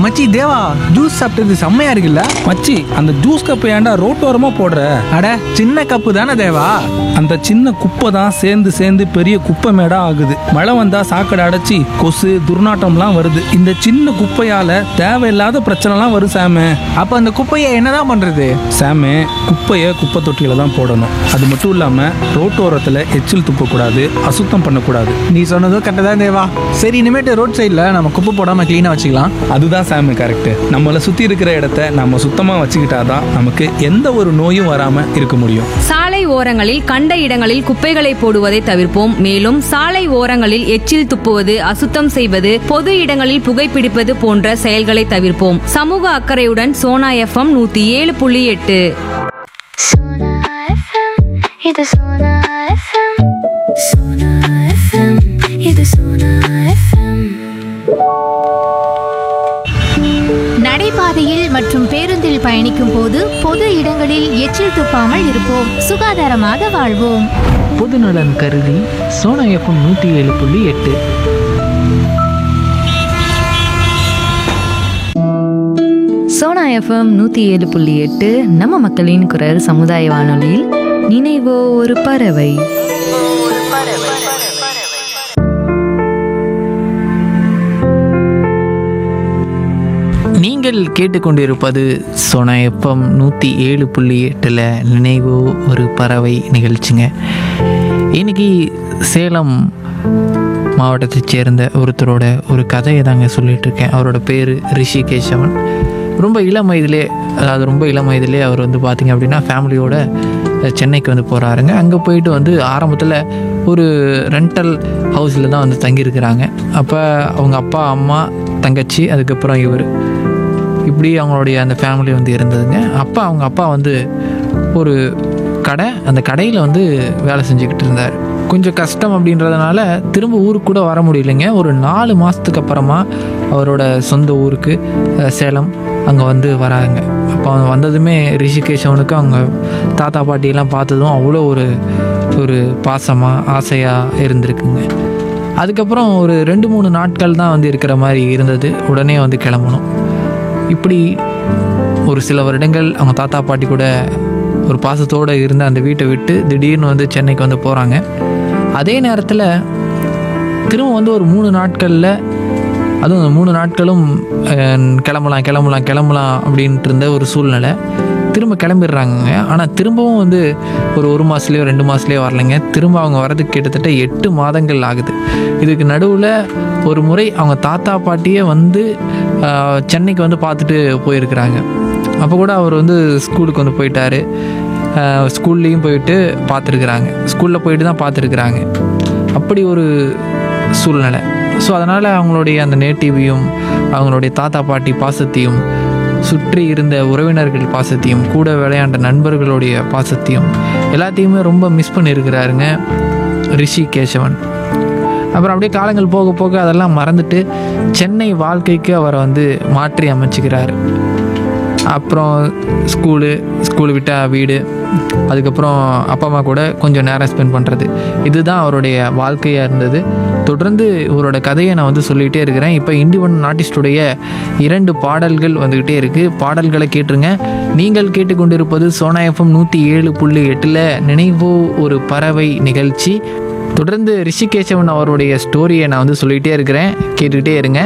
மச்சி தேவா ஜூஸ் சாப்பிட்டது செம்மையா இருக்குல்ல மச்சி அந்த ஜூஸ் கப்பை ஏன்டா ரோட்டோரமா போடுற அட சின்ன கப்பு தானே தேவா அந்த சின்ன குப்பை தான் சேர்ந்து சேர்ந்து பெரிய குப்பை மேடா ஆகுது மழை வந்தா சாக்கடை அடைச்சி கொசு துர்நாற்றம்லாம் வருது இந்த சின்ன குப்பையால தேவையில்லாத பிரச்சனைலாம் வரும் சாமு அப்ப அந்த குப்பையை என்னதான் பண்றது சாமு குப்பையை குப்பை தொட்டியில தான் போடணும் அது மட்டும் இல்லாம ரோட்டோரத்துல எச்சில் துப்பக்கூடாது அசுத்தம் பண்ணக்கூடாது நீ சொன்னதும் கரெக்டாக தான் தேவா சரி இனிமேட்டு ரோட் சைடில் நம்ம குப்பை போடாம க்ளீனாக வச்சுக்கலாம் அதுதான் சாமி கரெக்ட் நம்மளை சுத்தி இருக்கிற இடத்த நம்ம சுத்தமா வச்சுக்கிட்டாதான் நமக்கு எந்த ஒரு நோயும் வராம இருக்க முடியும் சாலை ஓரங்களில் கண்ட இடங்களில் குப்பைகளை போடுவதை தவிர்ப்போம் மேலும் சாலை ஓரங்களில் எச்சில் துப்புவது அசுத்தம் செய்வது பொது இடங்களில் புகைப்பிடிப்பது போன்ற செயல்களை தவிர்ப்போம் சமூக அக்கறையுடன் சோனா எஃப்எம் நூத்தி ஏழு புள்ளி எட்டு Sona FM, இது Sona FM. Sona FM, இது Sona FM. நடைபாதையில் மற்றும் பேருந்தில் பயணிக்கும் போது பொது இடங்களில் எச்சில் துப்பாமல் இருப்போம் சுகாதாரமாக வாழ்வோம் பொதுநலன் கருதி சோனா எஃப்எம் நூற்றி ஏழு புள்ளி எட்டு சோனா எஃப்எம் நூற்றி ஏழு புள்ளி எட்டு நம்ம மக்களின் குரல் சமுதாய வானொலியில் நினைவோ ஒரு பறவை நீங்கள் கேட்டுக்கொண்டிருப்பது சோனா எஃப்எம் நூற்றி ஏழு புள்ளி எட்டில் நினைவு ஒரு பறவை நிகழ்ச்சிங்க இன்னைக்கு சேலம் மாவட்டத்தைச் சேர்ந்த ஒருத்தரோட ஒரு கதையை தாங்க சொல்லிட்டு இருக்கேன் அவரோட பேர் ரிஷிகேஷவன் ரொம்ப இளம் வயதிலே அதாவது ரொம்ப இளம் வயதிலே அவர் வந்து பார்த்திங்க அப்படின்னா ஃபேமிலியோட சென்னைக்கு வந்து போகிறாருங்க அங்கே போயிட்டு வந்து ஆரம்பத்தில் ஒரு ரெண்டல் ஹவுஸில் தான் வந்து தங்கியிருக்கிறாங்க அப்போ அவங்க அப்பா அம்மா தங்கச்சி அதுக்கப்புறம் இவர் இப்படி அவங்களுடைய அந்த ஃபேமிலி வந்து இருந்ததுங்க அப்பா அவங்க அப்பா வந்து ஒரு கடை அந்த கடையில் வந்து வேலை செஞ்சுக்கிட்டு இருந்தார் கொஞ்சம் கஷ்டம் அப்படின்றதுனால திரும்ப ஊருக்கு கூட வர முடியலைங்க ஒரு நாலு மாதத்துக்கு அப்புறமா அவரோட சொந்த ஊருக்கு அஹ், சேலம் அங்கே வந்து வராங்க அப்போ அவங்க வந்ததுமே ரிஷிகேஷ் அவனுக்கு அவங்க தாத்தா பாட்டியெல்லாம் பார்த்ததும் அவ்வளோ ஒரு ஒரு பாசமாக ஆசையாக இருந்திருக்குங்க அதுக்கப்புறம் ஒரு ரெண்டு மூணு நாட்கள் தான் வந்து இருக்கிற மாதிரி இருந்தது உடனே வந்து கிளம்பணும் இப்படி ஒரு சில வருடங்கள் அவங்க தாத்தா பாட்டி கூட ஒரு பாசத்தோடு இருந்த அந்த வீட்டை விட்டு திடீர்னு வந்து சென்னைக்கு வந்து போகிறாங்க அதே நேரத்தில் திரும்ப வந்து ஒரு மூணு நாட்களில் அதுவும் அந்த மூணு நாட்களும் அஹ், கிளம்பலாம் கிளம்பலாம் கிளம்பலாம் அப்படின்ட்டு இருந்த ஒரு சூழ்நிலை திரும்ப கிளம்பிடுறாங்கங்க ஆனால் திரும்பவும் வந்து ஒரு ஒரு மாதத்துலேயோ ரெண்டு மாதத்துலேயோ வரலைங்க திரும்ப அவங்க வரதுக்கு கிட்டத்தட்ட எட்டு மாதங்கள் ஆகுது இதுக்கு நடுவில் ஒரு முறை அவங்க தாத்தா பாட்டியே வந்து ஆஹ், சென்னைக்கு வந்து பார்த்துட்டு போயிருக்கிறாங்க அப்போ கூட அவர் வந்து ஸ்கூலுக்கு வந்து போயிட்டாரு ஆஹ், ஸ்கூல்லேயும் போயிட்டு பார்த்துருக்குறாங்க ஸ்கூலில் போயிட்டு தான் பார்த்துருக்குறாங்க அப்படி ஒரு சூழ்நிலை ஸோ அதனால் அவங்களுடைய அந்த நேட்டிவையும் அவங்களுடைய தாத்தா பாட்டி பாசத்தையும் சுற்றி இருந்த உறவினர்கள் பாசத்தையும் கூட விளையாண்ட நண்பர்களுடைய பாசத்தையும் எல்லாத்தையுமே ரொம்ப மிஸ் பண்ணியிருக்கிறாருங்க ரிஷி கேசவன் அப்புறம் அப்படியே காலங்கள் போக போக அதெல்லாம் மறந்துட்டு சென்னை வாழ்க்கைக்கு அவரை வந்து மாற்றி அமைச்சுக்கிறாரு அப்புறம் ஸ்கூலு ஸ்கூல் விட்டால் வீடு அதுக்கப்புறம் அப்பா அம்மா கூட கொஞ்சம் நேரம் ஸ்பெண்ட் பண்ணுறது இதுதான் அவருடைய வாழ்க்கையாக இருந்தது தொடர்ந்து இவரோட கதையை நான் வந்து சொல்லிகிட்டே இருக்கிறேன் இப்போ இண்டிபெண்ட் ஆர்டிஸ்டுடைய இரண்டு பாடல்கள் வந்துக்கிட்டே இருக்குது பாடல்களை கேட்டுருங்க நீங்கள் கேட்டுக்கொண்டிருப்பது சோனா எஃப்எம் நூற்றி ஏழு புள்ளி எட்டில் நினைவோ ஒரு பறவை நிகழ்ச்சி தொடர்ந்து ரிஷிகேசவன் அவருடைய ஸ்டோரியை நான் வந்து சொல்லிகிட்டே இருக்கிறேன் கேட்டுக்கிட்டே இருங்க